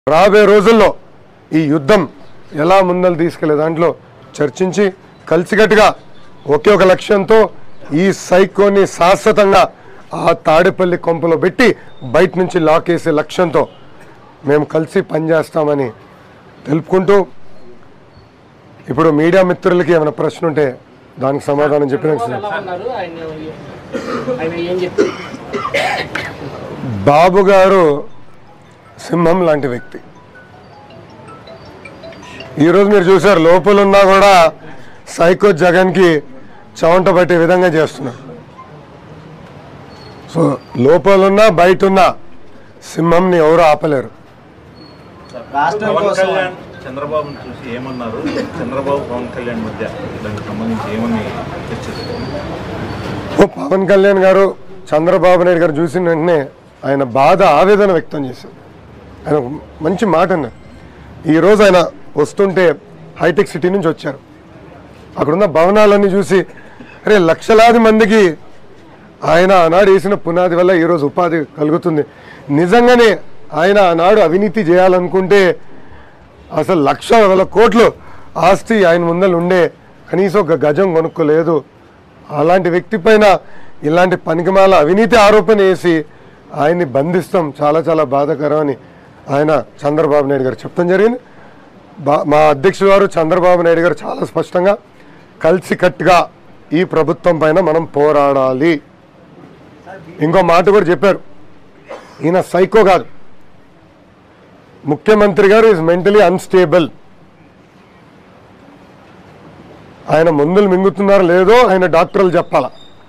రాబోయే రోజుల్లో ఈ యుద్ధం ఎలా ముందలు తీసుకెళ్లే దాంట్లో చర్చించి కలిసికట్టుగా ఒకే ఒక లక్ష్యంతో ఈ సైకోని శాశ్వతంగా ఆ తాడేపల్లి కొంపలో పెట్టి బయట నుంచి లాకేసే లక్ష్యంతో మేము కలిసి పనిచేస్తామని తెలుపుకుంటూ ఇప్పుడు మీడియా మిత్రులకి ఏమైనా ప్రశ్న ఉంటే దానికి సమాధానం చెప్పిన ఎలా ఉన్నారు ఆయన ఆయన ఏం చెప్తారు బాబు గారు సింహం లాంటి వ్యక్తి ఈరోజు మీరు చూసారు లోపల ఉన్నా కూడా సైకో జగన్కి చవంట పట్టే విధంగా చేస్తున్నారు సో లోపలున్నా బయట ఉన్న సింహంని ఎవరు ఆపలేరు రాష్ట్రం పవన్ కోసం కళ్యాణ్ చంద్రబాబును చూసి ఏమన్నారు చంద్రబాబు పవన్ కళ్యాణ్ మధ్య దానికి సంబంధించి ఏమని చర్చ జరిగింది? ఓ పవన్ కళ్యాణ్ గారు చంద్రబాబు నాయుడు గారు చూసిన వెంటనే ఆయన బాధ ఆవేదన వ్యక్తం చేశారు ఆయన ఒక మంచి మాట అన్నారు ఈరోజు ఆయన వస్తుంటే హైటెక్ సిటీ నుంచి వచ్చారు అక్కడున్న భవనాలన్నీ చూసి అరే లక్షలాది మందికి ఆయన ఆనాడు వేసిన పునాది వల్ల ఈరోజు ఉపాధి కలుగుతుంది నిజంగానే ఆయన ఆనాడు అవినీతి చేయాలనుకుంటే అసలు లక్ష వేల కోట్లు ఆస్తి ఆయన ముందర ఉండే కనీసం ఒక గజం కొనుక్కోలేదు అలాంటి వ్యక్తి పైన ఇలాంటి పనికిమాల అవినీతి ఆరోపణ వేసి ఆయన్ని బంధిస్తాం చాలా చాలా బాధాకరం అని ఆయన చంద్రబాబు నాయుడు గారు చెప్తాం జరిగింది బా- మా అధ్యక్షుడు గారు చంద్రబాబు నాయుడు గారు చాలా స్పష్టంగా కలిసికట్టుగా ఈ ప్రభుత్వం పైన మనం పోరాడాలి ఇంకో మాట కూడా చెప్పారు ఈయన సైకో కాదు ముఖ్యమంత్రి గారు ఈజ్ మెంటలీ అన్స్టేబుల్ ఆయన మందులు మింగుతున్నారో లేదో ఆయన డాక్టర్లు చెప్పాల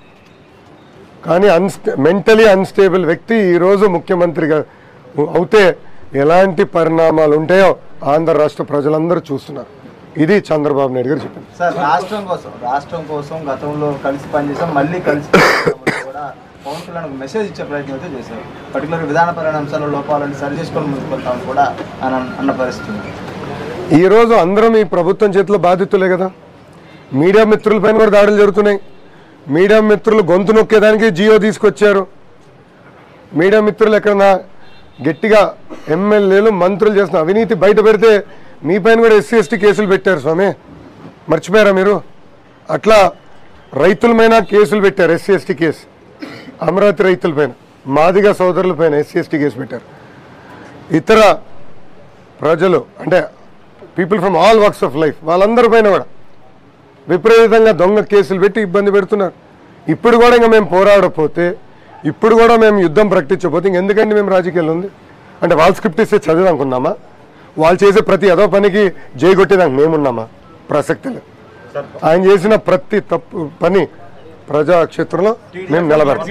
కానీ అన్స్టే మెంటలీ అన్స్టేబుల్ వ్యక్తి ఈరోజు ముఖ్యమంత్రిగా అవుతే ఎలాంటి పరిణామాలు ఉంటాయో ఆంధ్ర రాష్ట్ర ప్రజలందరూ చూస్తున్నారు ఇది చంద్రబాబు నాయుడు గారు చెప్పింది సార్ రాష్ట్రం కోసం రాష్ట్రం కోసం గతంలో కలిసి పనిచేసాం మళ్ళీ కలిసి పనిచేస్తామని కూడా పవన్ కళ్యాణ్ ఒక మెసేజ్ ఇచ్చే ప్రయత్నం అయితే చేశారు పర్టికులర్ విధానపరమైన అంశాల్లో లోపాలను సరి చేసుకొని ముందుకెళ్తామని కూడా ఆయన అన్న పరిస్థితి ఉంది. ఈరోజు అందరం ఈ ప్రభుత్వం చేతిలో బాధితులే కదా మీడియా మిత్రులపైన కూడా దాడులు జరుగుతున్నాయి మీడియా మిత్రులు గొంతు నొక్కేదానికి జియో తీసుకొచ్చారు మీడియా మిత్రులు ఎక్కడన్నా గట్టిగా ఎమ్మెల్యేలు మంత్రులు చేసిన అవినీతి బయట పెడితే మీ పైన కూడా ఎస్సీ ఎస్టీ కేసులు పెట్టారు స్వామి మర్చిపోయారా మీరు అట్లా రైతులపైన కేసులు పెట్టారు ఎస్సీ ఎస్టీ కేసు అమరావతి రైతులపైన మాదిగ సోదరులపైన ఎస్సీ ఎస్టీ కేసు పెట్టారు ఇతర ప్రజలు అంటే people from all works of life వాళ్ళందరి పైన కూడా విపరీతంగా దొంగ కేసులు పెట్టి ఇబ్బంది పెడుతున్నారు ఇప్పుడు కూడా ఇంకా మేము పోరాడకపోతే ఇప్పుడు కూడా మేము యుద్ధం ప్రకటించకపోతే ఇంకెందుకండి మేము రాజకీయాలు ఉంది అంటే వాళ్ళు స్క్రిప్ట్ ఇస్తే చదివానుకున్నామా వాళ్ళు చేసే ప్రతి ఏదో పనికి జై కొట్టేదానికి మేమున్నామా ప్రసక్తి లేదు ఆయన చేసిన ప్రతి తప్పు పని ప్రజాక్షేత్రంలో మేము నిలబెడతాం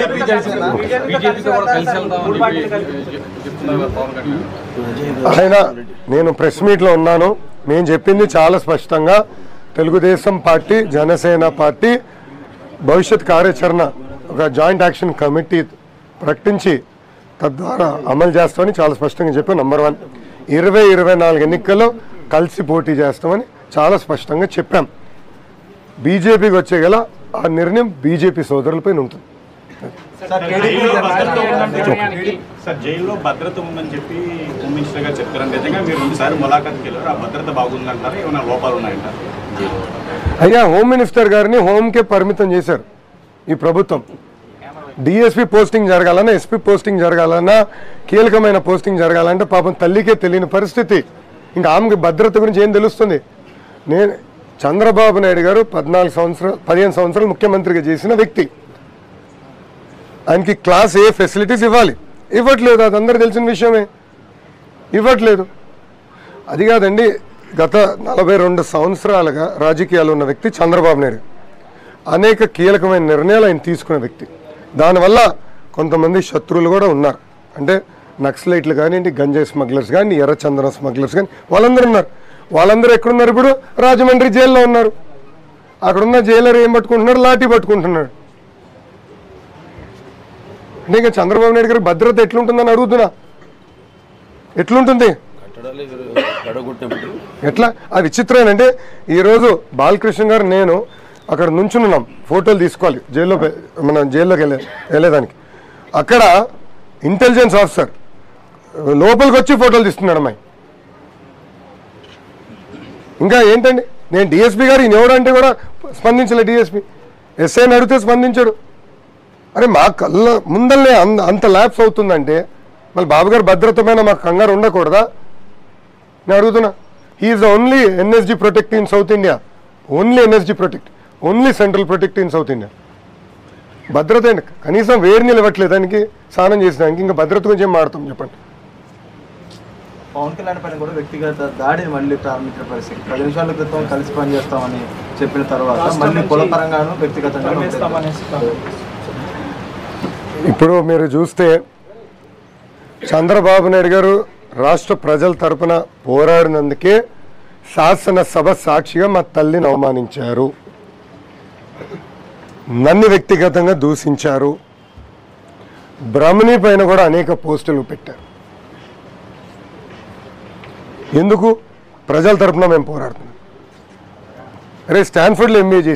బీజేపీతో కూడా కలిసి వెళ్దామని చెప్పి చెప్తున్నారు పవన్ కళ్యాణ్ ఆయన నేను ప్రెస్ మీట్లో ఉన్నాను మేము చెప్పింది చాలా స్పష్టంగా తెలుగుదేశం పార్టీ జనసేన పార్టీ భవిష్యత్ కార్యాచరణ ఒక జాయింట్ యాక్షన్ కమిటీ ప్రకటించి తద్వారా అమలు చేస్తామని చాలా స్పష్టంగా చెప్పాం నంబర్ వన్ ఇరవై ఇరవై నాలుగు ఎన్నికల్లో కలిసి పోటీ చేస్తామని చాలా స్పష్టంగా చెప్పాం బీజేపీకి వచ్చే గల ఆ నిర్ణయం బీజేపీ సోదరులపైన ఉంటుంది సార్ టీడీపీ జనసేన సార్ జైల్లో భద్రత ఉందని చెప్పి హోమ్ మినిస్టర్ గారు చెప్పారు నిజంగా మీరు రెండుసారి ములాఖాత్కి వెళ్ళారు ఆ భద్రత బాగుందంటారు ఏమైనా లోపాలు ఉన్నాయంటారు అయ్యా హోమ్ మినిస్టర్ గారిని హోమ్కే పరిమితం చేశారు ఈ ప్రభుత్వం డిఎస్పీ పోస్టింగ్ జరగాలన్నా ఎస్పీ పోస్టింగ్ జరగాలన్నా కీలకమైన పోస్టింగ్ జరగాలంటే పాపం తల్లికే తెలియని పరిస్థితి ఇంకా ఆమెకి భద్రత గురించి ఏం తెలుస్తుంది నేను చంద్రబాబు నాయుడు గారు పద్నాలుగు సంవత్సరాలు పదిహేను సంవత్సరాలు ముఖ్యమంత్రిగా చేసిన వ్యక్తి ఆయనకి క్లాస్ ఏ ఫెసిలిటీస్ ఇవ్వాలి ఇవ్వట్లేదు అది అందరు తెలిసిన విషయమే ఇవ్వట్లేదు అది కాదండి గత నలభై రెండు సంవత్సరాలుగా రాజకీయాలు ఉన్న వ్యక్తి చంద్రబాబు నాయుడు అనేక కీలకమైన నిర్ణయాలు ఆయన తీసుకున్న వ్యక్తి దానివల్ల కొంతమంది శత్రువులు కూడా ఉన్నారు అంటే నక్సలైట్లు కానివ్వండి గంజాయి స్మగ్లర్స్ కానీ ఎర్రచందనం స్మగ్లర్స్ కానీ వాళ్ళందరూ ఉన్నారు వాళ్ళందరూ ఎక్కడున్నారు ఇప్పుడు రాజమండ్రి జైల్లో ఉన్నారు అక్కడున్న జైలర్ ఏం పట్టుకుంటున్నాడు లాఠీ పట్టుకుంటున్నాడు అంటే ఇంకా చంద్రబాబు నాయుడు గారి భద్రత ఎట్లుంటుందని అడుగుతున్నా ఎట్లుంటుంది ఎట్లా అది విచిత్రం అంటే ఈరోజు బాలకృష్ణ గారు నేను అక్కడ నుంచున్నాం ఫోటోలు తీసుకోవాలి జైల్లో మన జైల్లోకి వెళ్ళే వెళ్ళేదానికి అక్కడ ఇంటెలిజెన్స్ ఆఫీసర్ లోపలికి వచ్చి ఫోటోలు తీస్తున్నాడు అమ్మాయి ఇంకా ఏంటండి నేను డిఎస్పీ గారు ఈయన ఎవడంటే కూడా స్పందించలే డిఎస్పీ ఎస్ఐని అడిగితే స్పందించాడు అరే మా కళ్ళ ముందల్లే అంత అంత ల్యాబ్స్ అవుతుందంటే మళ్ళీ బాబు గారు భద్రతమైన మాకు కంగారు ఉండకూడదా నేను అడుగుతున్నా he is the only NSG protect in south India only NSG protect only central protect in south India భద్రత ఏంటి కనీసం వేడి నీళ్ళు ఇవ్వట్లేదు దానికి స్నానం చేసినానికి ఇంకా భద్రత గురించి ఏం మాడతాం చెప్పండి పవన్ కళ్యాణ్ పైన కూడా వ్యక్తిగత దాడిని మళ్ళీ ప్రారంభించిన పరిస్థితి పది నిమిషాల క్రితం కలిసి పనిచేస్తామని చెప్పిన తర్వాత మళ్ళీ కులపరంగాను వ్యక్తిగతంగాను ఇప్పుడు మీరు చూస్తే చంద్రబాబు నాయుడు గారు రాష్ట్ర ప్రజల తరపున పోరాడినందుకే శాసనసభ సాక్షిగా మా తల్లిని అవమానించారు నన్ను వ్యక్తిగతంగా దూషించారు బ్రహ్మణి పైన కూడా అనేక పోస్టులు పెట్టారు ఎందుకు ప్రజల తరపున మేము పోరాడుతున్నాం అరే స్టాన్ఫర్డ్లో ఎంబీఏ చేసి